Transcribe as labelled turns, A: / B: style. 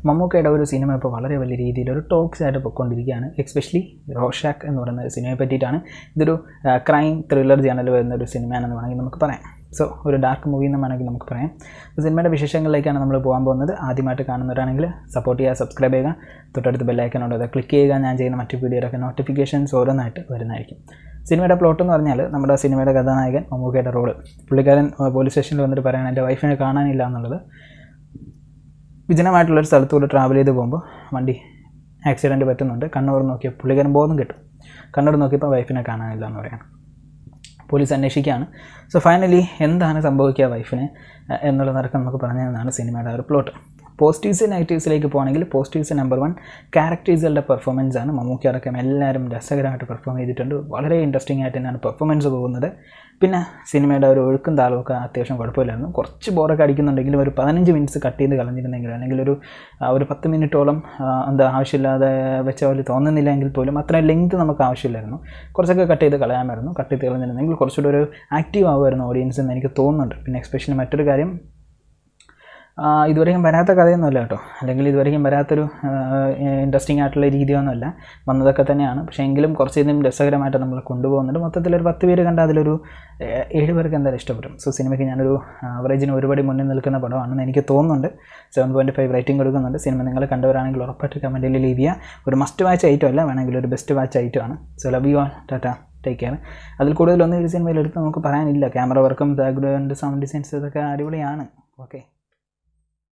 A: മമ്മൂക്കയുടെ ഒരു സിനിമ ഇപ്പോൾ വളരെ വലിയ രീതിയിൽ ഒരു ടോക്സ് ആയിട്ട് പൊയ്ക്കൊണ്ടിരിക്കുകയാണ് എക്സ്പെഷ്യലി റോഷാക്ക് എന്ന് പറയുന്ന ഒരു സിനിമയെ പറ്റിയിട്ടാണ് ഇതൊരു ക്രൈം ത്രില്ലർ ജേണൽ വരുന്ന ഒരു സിനിമയാണെന്ന് വേണമെങ്കിൽ നമുക്ക് പറയാം സോ ഒരു ഡാർക്ക് മൂവി എന്ന് വേണമെങ്കിൽ നമുക്ക് പറയാം അപ്പോൾ സിനിമയുടെ വിശേഷങ്ങളിലേക്കാണ് നമ്മൾ പോകാൻ പോകുന്നത് ആദ്യമായിട്ട് കാണുന്നവരാണെങ്കിൽ സപ്പോർട്ട് ചെയ്യുക സബ്സ്ക്രൈബ് ചെയ്യുക തൊട്ടടുത്ത് ബെല്ലൈക്കനുണ്ട് അത് ക്ലിക്ക് ചെയ്യുക ഞാൻ ചെയ്യുന്ന മറ്റു വീഡിയോയിലൊക്കെ നോട്ടിഫിക്കേഷൻസ് ഓരോന്നായിട്ട് വരുന്നതായിരിക്കും സിനിമയുടെ പ്ലോട്ട് എന്ന് പറഞ്ഞാൽ നമ്മുടെ സിനിമയുടെ കഥാനായകൻ മമ്മൂക്കയുടെ റോള് പുള്ളിക്കാരൻ പോലീസ് സ്റ്റേഷനിൽ വന്നിട്ട് പറയണം എൻ്റെ വൈഫിനെ കാണാനില്ല എന്നുള്ളത് വിജനമായിട്ടുള്ളൊരു സ്ഥലത്തൂടെ ട്രാവൽ ചെയ്ത് പോകുമ്പോൾ വണ്ടി ആക്സിഡൻറ്റ് പറ്റുന്നുണ്ട് കണ്ണൂർ നോക്കിയ പുള്ളിക്കാരൻ ബോധം കിട്ടും കണ്ണൂർ നോക്കിയപ്പോൾ വൈഫിനെ കാണാനില്ല എന്ന് പറയണം പോലീസ് അന്വേഷിക്കുകയാണ് സോ ഫൈനലി എന്താണ് സംഭവിക്കുക വൈഫിന് എന്നുള്ള നിരക്ക് നമുക്ക് പറഞ്ഞു തന്നതാണ് സിനിമയുടെ ഒരു പ്ലോട്ട് പോസിറ്റീവ്സ് നെഗറ്റീവ്സിലേക്ക് പോകുകയാണെങ്കിൽ പോസിറ്റീവ്സ് നമ്പർ വൺ ക്യാരക്ടേഴ്സുകളുടെ പെർഫോമൻസ് ആണ് മമ്മൂക്കി അടക്കം എല്ലാവരും രസകരമായിട്ട് പെർഫോം ചെയ്തിട്ടുണ്ട് വളരെ ഇൻട്രസ്റ്റിംഗ് ആയിട്ട് തന്നെയാണ് പെർഫോമൻസ് പോകുന്നത് പിന്നെ സിനിമയുടെ ഒരു ഒഴുക്കും താളമൊക്കെ അത്യാവശ്യം കുഴപ്പമില്ലായിരുന്നു കുറച്ച് ബോറൊക്കെ അടിക്കുന്നുണ്ടെങ്കിലും ഒരു പതിനഞ്ച് മിനിറ്റ്സ് കട്ട് ചെയ്ത് കളഞ്ഞിരുന്നെങ്കിൽ അല്ലെങ്കിൽ ഒരു ഒരു പത്ത് മിനിറ്റോളം എന്താ ആവശ്യമില്ലാതെ വെച്ച പോലെ തോന്നുന്നില്ലെങ്കിൽ പോലും അത്രയും ലെങ്ത് നമുക്ക് ആവശ്യമില്ലായിരുന്നു കുറച്ചൊക്കെ കട്ട് ചെയ്ത് കളയാമായിരുന്നു കട്ട് ചെയ്ത് കളഞ്ഞിരുന്നെങ്കിൽ കുറച്ചുകൂടെ ഒരു ആക്റ്റീവ് ആകുമായിരുന്നു ഓഡിയൻസ് എന്ന് എനിക്ക് തോന്നുന്നുണ്ട് പിന്നെ എക്സ്പെഷ്യലി മറ്റൊരു കാര്യം ഇതുവരെയും വരാത്ത കഥയൊന്നുമല്ല കേട്ടോ അല്ലെങ്കിൽ ഇതുവരെയും വരാത്തൊരു ഇൻട്രസ്റ്റിംഗ് ആയിട്ടുള്ള രീതിയൊന്നുമല്ല വന്നതൊക്കെ തന്നെയാണ് പക്ഷേ എങ്കിലും കുറച്ചധികം രസകരമായിട്ട് നമ്മൾ കൊണ്ടുപോകുന്നുണ്ട് മൊത്തത്തിലൊരു പത്ത് പേര് കണ്ട അതിലൊരു ഏഴ് പേർക്ക് എന്തായാലും ഇഷ്ടപ്പെടും സോ സിനിമയ്ക്ക് ഞാനൊരു ആവറേജിന് ഒരുപടി മുന്നിൽ നിൽക്കുന്ന പടമാണെന്ന് എനിക്ക് തോന്നുന്നുണ്ട് സെവൻ പോയിൻറ്റ് ഫൈവ് റേറ്റിംഗ് കൊടുക്കുന്നുണ്ട് സിനിമ നിങ്ങൾ കണ്ടവരാണെങ്കിൽ ഉറപ്പായിട്ട് കമൻറ്റിൽ ലീവ് ചെയ്യുക ഒരു മസ്റ്റ് വാച്ച് ഐറ്റം അല്ല വേണമെങ്കിൽ ഒരു ബെസ്റ്റ് വാച്ച് ഐറ്റം ആണ് so love you all tata take care അതിൽ കൂടുതലൊന്നും ഈ സിനിമയിൽ എടുത്ത് നമുക്ക് പറയാനില്ല ക്യാമറ വർക്കും ബാക്ക്ഗ്രൗണ്ട് സൗണ്ട് ഡിസൈൻസ് ഇതൊക്കെ അടിപൊളിയാണ് ഓക്കെ